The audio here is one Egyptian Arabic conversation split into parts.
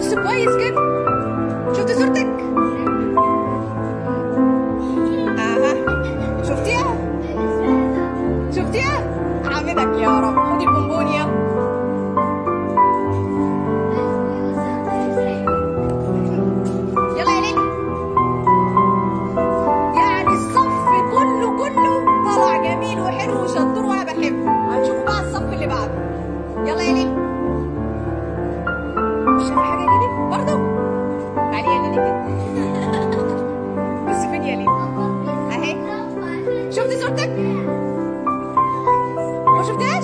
بص كويس كده شفت صورتك اها شفتيها شفتيها حامدك يا رب خدي البونبون يلا يلا يا ليلي يعني الصف كله كله طلع جميل وحلو وشطور وانا بحبه هنشوف بقى الصف اللي بعده يلا يا ليلي مش شايفه حاجه يا ليلي برضه تعالي يا ليلي كده بصي فين يا ليلي اهي شفتي صورتك ما شفتهاش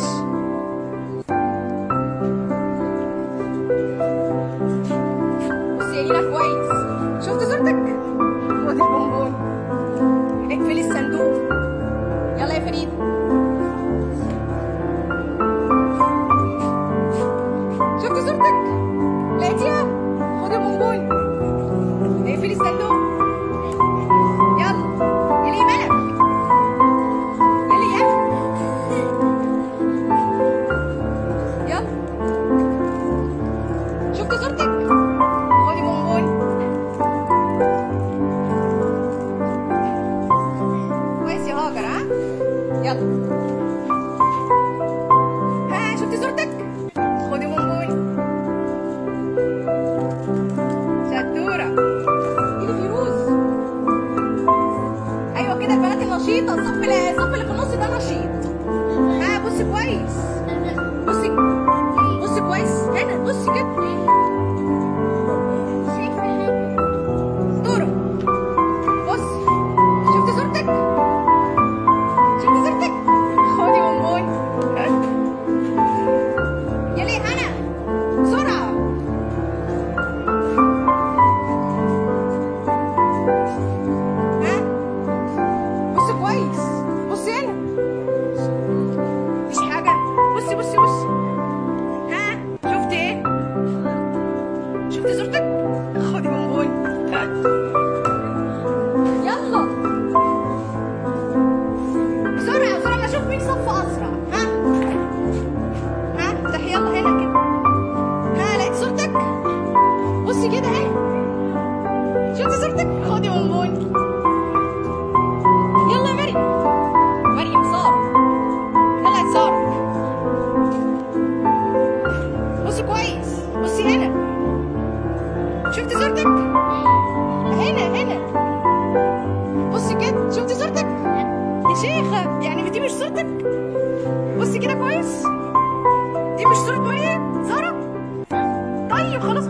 بصي يا ليلى كويس شفتي صورتك خدي البونبون اقفلي الصندوق يلا يا فريد شفتي صورتك لقيتيها خدي بونبون اقفلي الصندوق يلا يلي مالك يلي يا يلا شفتي صورتك خدي بونبون كويس يا هاجر ها يلا ها شفتي صورتك خدي بونبون شطورة ايدي فيروز ايوه كده البنات النشيطة الصف اللي الصف اللي في النص ده نشيط ها بصي كويس بصي بصي كويس هنا بصي كده دورة بصي شفتي صورتك شفتي صورتك خدي بونبون يلي هنا بسرعة ها بصي كويس بصي هنا مفيش حاجة بصي بصي بصي ها شفتي ايه شفتي صورتك خدي بونبون ها. يلا بسرعة بسرعة ما اشوف مين صف اسرع ها ها افتحي يلا هنا كده ها لقيت صورتك بصي كده اهي شفتي صورتك خدي بونبون يلا يا مريم مريم سارة يلا يا سارة بصي كويس بصي هنا شفتي صورتك هنا هنا بصي كده شفتي صورتك يا شيخة يعني دي مش صورتك بصي كده كويس دي مش صورة مريم سارة طيب خلاص